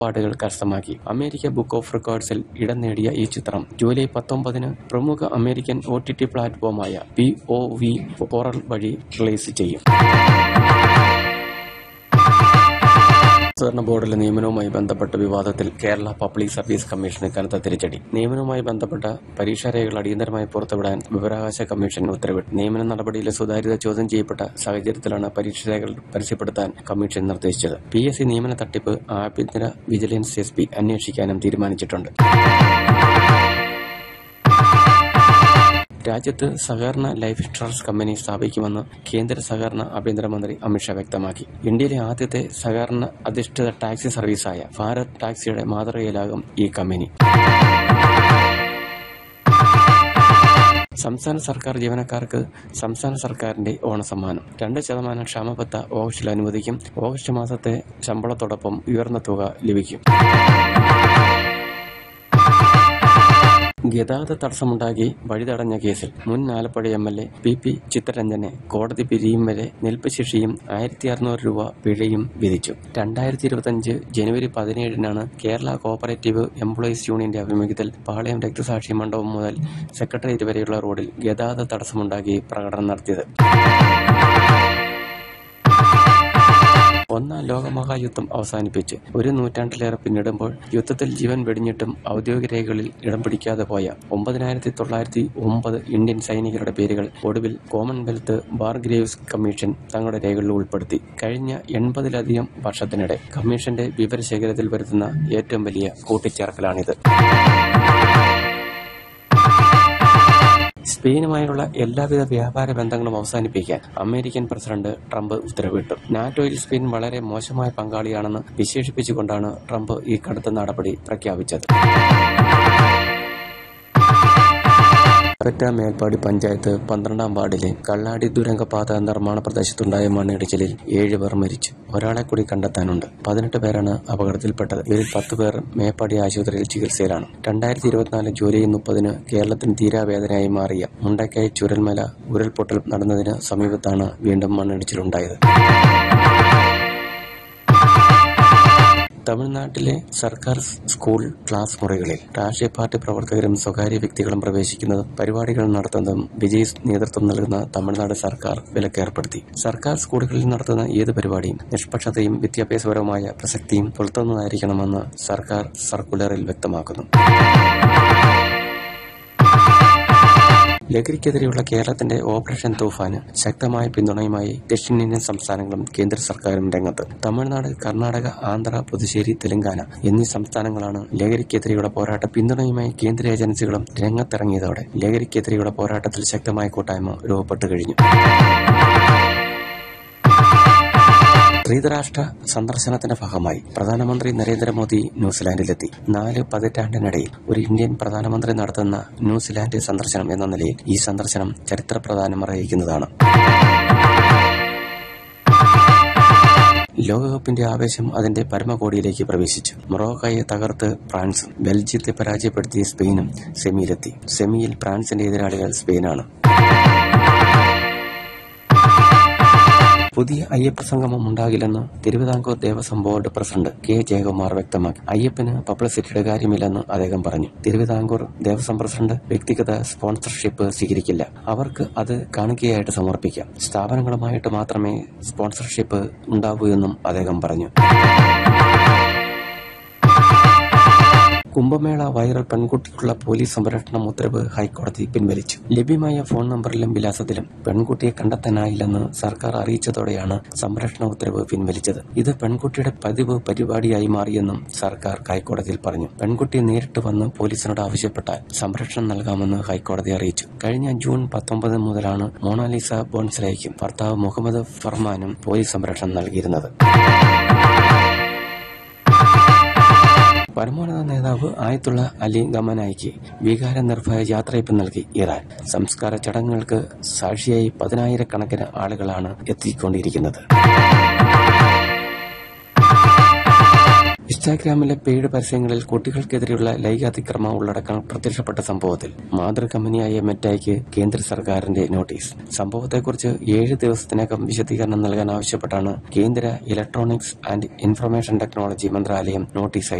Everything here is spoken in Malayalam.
അവാർഡുകൾ കരസ്ഥമാക്കി അമേരിക്ക ബുക്ക് ഓഫ് റെക്കോർഡ്സിൽ ഇടം നേടിയ ഈ ചിത്രം ജൂലൈ പത്തൊമ്പതിന് പ്രമുഖ അമേരിക്കൻ ഒ ടി ടി പ്ലാറ്റ്ഫോമായ പി ഒ വി പോറൽ വഴി റിലീസ് ചെയ്യും സഹകരണ ബോർഡിലെ നിയമനവുമായി ബന്ധപ്പെട്ട വിവാദത്തിൽ കേരള പബ്ലിക് സർവീസ് കമ്മീഷന് കനത്ത തിരിച്ചടി നിയമനവുമായി ബന്ധപ്പെട്ട പരീക്ഷാരേഖകൾ അടിയന്തരമായി പുറത്തുവിടാൻ വിവരാവകാശ കമ്മീഷൻ ഉത്തരവിട്ടു നിയമന നടപടിയിലെ സുതാര്യത ചോദ്യം ചെയ്യപ്പെട്ട സാഹചര്യത്തിലാണ് പരീക്ഷാരേഖകൾ പരസ്യപ്പെടുത്താൻ കമ്മീഷൻ നിർദ്ദേശിച്ചത് പി എസ് സി നിയമന തട്ടിപ്പ് ആഭ്യന്തര വിജിലൻസ് എസ് പി അന്വേഷിക്കാനും തീരുമാനിച്ചിട്ടുണ്ട് രാജ്യത്ത് സഹകരണ ലൈഫ് ഇൻഷുറൻസ് കമ്പനി സ്ഥാപിക്കുമെന്ന് കേന്ദ്ര സഹകരണ ആഭ്യന്തരമന്ത്രി അമിത്ഷാ വ്യക്തമാക്കി ഇന്ത്യയിലെ ആദ്യത്തെ സഹകരണ അധിഷ്ഠിത ടാക്സി സർവീസായ ഭാരത് ടാക്സിയുടെ മാതൃകയിലാകും ഈ കമ്പനി സംസ്ഥാന സർക്കാർ ജീവനക്കാർക്ക് സംസ്ഥാന സർക്കാരിന്റെ ഓണസമ്മാനം രണ്ട് ശതമാനം ക്ഷാമബത്ത ഓഗസ്റ്റിൽ അനുവദിക്കും ഓഗസ്റ്റ് മാസത്തെ ശമ്പളത്തോടൊപ്പം ഉയർന്ന തുക ലഭിക്കും ഗതാഗത തടസ്സമുണ്ടാക്കി വഴിതടഞ്ഞ കേസിൽ മുൻ Alappuzha M L A P P ചിത്തരഞ്ജനെ കോടതി പിരിയും വരെ നിൽപ്പ് ശിക്ഷയും ആയിരത്തി അറുന്നൂറ് രൂപ പിഴയും വിധിച്ചു രണ്ടായിരത്തി ഇരുപത്തിയഞ്ച് ജനുവരി പതിനേഴിനാണ് കേരള കോഓപ്പറേറ്റീവ് എംപ്ലോയീസ് യൂണിയന്റെ ആഭിമുഖ്യത്തിൽ പാളയം രക്തസാക്ഷി മണ്ഡപം മുതൽ സെക്രട്ടേറിയറ്റ് വരെയുള്ള റോഡിൽ ഗതാഗത തടസ്സമുണ്ടാക്കി പ്രകടനം നടത്തിയത് ഒന്നാം ലോകമഹായുദ്ധം അവസാനിപ്പിച്ച് ഒരു നൂറ്റാണ്ടിലേറെ പിന്നിടുമ്പോൾ യുദ്ധത്തിൽ ജീവൻ വെടിഞ്ഞിട്ടും ഔദ്യോഗിക രേഖകളിൽ ഇടം പിടിക്കാതെ പോയ ഒമ്പതിനായിരത്തി തൊള്ളായിരത്തി ഒമ്പത് ഇന്ത്യൻ സൈനികരുടെ പേരുകൾ ഒടുവിൽ കോമൺവെൽത്ത് ബാർഗ്രേവ്സ് കമ്മീഷൻ തങ്ങളുടെ രേഖകളിൽ ഉൾപ്പെടുത്തി കഴിഞ്ഞ എൺപതിലധികം വർഷത്തിനിടെ കമ്മീഷന്റെ വിവരശേഖരത്തിൽ വരുത്തുന്ന ഏറ്റവും വലിയ കൂട്ടിച്ചേർക്കലാണിത് സ്പെയിനുമായുള്ള എല്ലാവിധ വ്യാപാര ബന്ധങ്ങളും അവസാനിപ്പിക്കാൻ അമേരിക്കൻ പ്രസിഡന്റ് ട്രംപ് ഉത്തരവിട്ടു നാറ്റോയിൽ സ്പെയിൻ വളരെ മോശമായ പങ്കാളിയാണെന്ന് വിശേഷിപ്പിച്ചുകൊണ്ടാണ് ട്രംപ് ഈ കടുത്ത നടപടി പ്രഖ്യാപിച്ചത് കരറ്റ മേൽപ്പാടി പഞ്ചായത്ത് പന്ത്രണ്ടാം വാർഡിലെ കള്ളാടി ദുരങ്കപാത നിർമ്മാണ പ്രദേശത്തുണ്ടായ മണ്ണിടിച്ചിലിൽ ഏഴ് പേർ മരിച്ചു ഒരാളെ കൂടി കണ്ടെത്താനുണ്ട് പതിനെട്ട് പേരാണ് അപകടത്തിൽപ്പെട്ടത് ഇവരിൽ പത്ത് പേർ മേപ്പാടി ആശുപത്രിയിൽ ചികിത്സയിലാണ് രണ്ടായിരത്തി ഇരുപത്തിനാല് ജൂലൈ മുപ്പതിന് കേരളത്തിന് തീരാവേദനയായി മാറിയ മുണ്ടക്കൈ ചുരൽമല ഉരുൾപൊട്ടൽ നടന്നതിന് സമീപത്താണ് വീണ്ടും മണ്ണിടിച്ചിലുണ്ടായത് തമിഴ്നാട്ടിലെ സർക്കാർ സ്കൂൾ ക്ലാസ് മുറികളിൽ രാഷ്ട്രീയ പാർട്ടി പ്രവർത്തകരും സ്വകാര്യ വ്യക്തികളും പ്രവേശിക്കുന്നതും പരിപാടികൾ നടത്തുന്നതും വിജയ് നേതൃത്വം നൽകുന്ന തമിഴ്നാട് സർക്കാർ വിലക്കേർപ്പെടുത്തി സർക്കാർ സ്കൂളുകളിൽ നടത്തുന്ന ഏത് പരിപാടിയും നിഷ്പക്ഷതയും വിദ്യാഭ്യാസപരമായ പ്രസക്തിയും പുലർത്തുന്നതായിരിക്കണമെന്ന് സർക്കാർ സർക്കുലറിൽ വ്യക്തമാക്കുന്നു ലഹരിക്കെതിരെയുള്ള കേരളത്തിന്റെ ഓപ്പറേഷൻ തൂഫാന് ശക്തമായ പിന്തുണയുമായി ദക്ഷിണേന്ത്യൻ സംസ്ഥാനങ്ങളും കേന്ദ്ര സർക്കാരും രംഗത്ത് തമിഴ്നാട് കർണാടക ആന്ധ്ര പുതുച്ചേരി തെലങ്കാന എന്നീ സംസ്ഥാനങ്ങളാണ് ലഹരിക്കെതിരെയുള്ള പോരാട്ട പിന്തുണയുമായി കേന്ദ്ര ഏജൻസികളും രംഗത്തിറങ്ങിയതോടെ ലഹരിക്കെതിരെയുള്ള പോരാട്ടത്തിൽ ശക്തമായ കൂട്ടായ്മ രൂപപ്പെട്ടു കഴിഞ്ഞു ത്രിരാഷ്ട്ര സന്ദർശനത്തിന്റെ ഭാഗമായി പ്രധാനമന്ത്രി നരേന്ദ്രമോദി ന്യൂസിലാൻഡിലെത്തി നാല് പതിറ്റാണ്ടിനിടയിൽ ഒരു ഇന്ത്യൻ പ്രധാനമന്ത്രി നടത്തുന്ന ന്യൂസിലാൻഡ് സന്ദർശനം എന്ന നിലയിൽ ഈ സന്ദർശനം ചരിത്ര പ്രാധാന്യം അറിയിക്കുന്നതാണ് ലോകകപ്പിന്റെ ആവേശം അതിന്റെ പരമകോടിയിലേക്ക് പ്രവേശിച്ചു മൊറോക്കയെ തകർത്ത് ഫ്രാൻസും ബെൽജിയത്തെ പരാജയപ്പെടുത്തിയ സ്പെയിനും സെമിയിലെത്തി സെമിയിൽ ഫ്രാൻസിന്റെ എതിരാളികൾ സ്പെയിനാണ് പുതിയ അയ്യപ്പ സംഗമം ഉണ്ടാകില്ലെന്ന് Thiruvithamkoor Devaswom board president K Jayakumar വ്യക്തമാക്കി അയ്യപ്പന് പബ്ലിസിറ്റിയുടെ കാര്യമില്ലെന്ന് അദ്ദേഹം പറഞ്ഞു തിരുവിതാംകൂർ ദേവസ്വം പ്രസിഡന്റ് വ്യക്തിഗത സ്പോൺസർഷിപ്പ് സ്വീകരിക്കില്ല അവർക്ക് അത് കാണിക്കയായിട്ട് സമർപ്പിക്കാം സ്ഥാപനങ്ങളുമായിട്ട് മാത്രമേ സ്പോൺസർഷിപ്പ് ഉണ്ടാകൂ എന്നും അദ്ദേഹം പറഞ്ഞു കുംഭമേള വൈറൽ പെൺകുട്ടിക്കുള്ള പോലീസ് സംരക്ഷണം ഉത്തരവ് ഹൈക്കോടതി പിൻവലിച്ചു ലഭ്യമായ ഫോൺ നമ്പറിലും വിലാസത്തിലും പെൺകുട്ടിയെ കണ്ടെത്താനായില്ലെന്ന് സർക്കാർ അറിയിച്ചതോടെയാണ് സംരക്ഷണ ഉത്തരവ് പിൻവലിച്ചത് ഇത് പെൺകുട്ടിയുടെ പതിവ് പരിപാടിയായി മാറിയെന്നും സർക്കാർ ഹൈക്കോടതിയിൽ പറഞ്ഞു പെൺകുട്ടി നേരിട്ട് വന്ന് പോലീസിനോട് ആവശ്യപ്പെട്ടാൽ സംരക്ഷണം നൽകാമെന്ന് ഹൈക്കോടതി അറിയിച്ചു കഴിഞ്ഞ ജൂൺ പത്തൊമ്പത് മുതലാണ് മോണാലിസ ബോൺസലേക്കും ഭർത്താവ് മുഹമ്മദ് ഫർമാനും പോലീസ് സംരക്ഷണം നൽകിയിരുന്നത് പരമോന്നത നേതാവ് ആയത്തുള്ള അലി ഗമനായിക്ക് വികാര നിർഭയ യാത്രയപ്പ് നൽകി ഇറാൻ സംസ്കാര ചടങ്ങുകൾക്ക് സാക്ഷിയായി പതിനായിരക്കണക്കിന് ആളുകളാണ് എത്തിക്കൊണ്ടിരിക്കുന്നത് ഇൻസ്റ്റാഗ്രാമിലെ പെയ്ഡ് പരസ്യങ്ങളിൽ കുട്ടികൾക്കെതിരെയുള്ള ലൈംഗികാതിക്രമ ഉള്ളടക്കം പ്രത്യക്ഷപ്പെട്ട സംഭവത്തിൽ മാതൃകമ്പനിയായ മെറ്റയ്ക്ക് കേന്ദ്ര സർക്കാരിന്റെ നോട്ടീസ് സംഭവത്തെക്കുറിച്ച് ഏഴ് ദിവസത്തിനകം വിശദീകരണം നൽകാൻ ആവശ്യപ്പെട്ടാണ് കേന്ദ്ര ഇലക്ട്രോണിക്സ് ആൻഡ് ഇൻഫർമേഷൻ ടെക്നോളജി മന്ത്രാലയം നോട്ടീസ്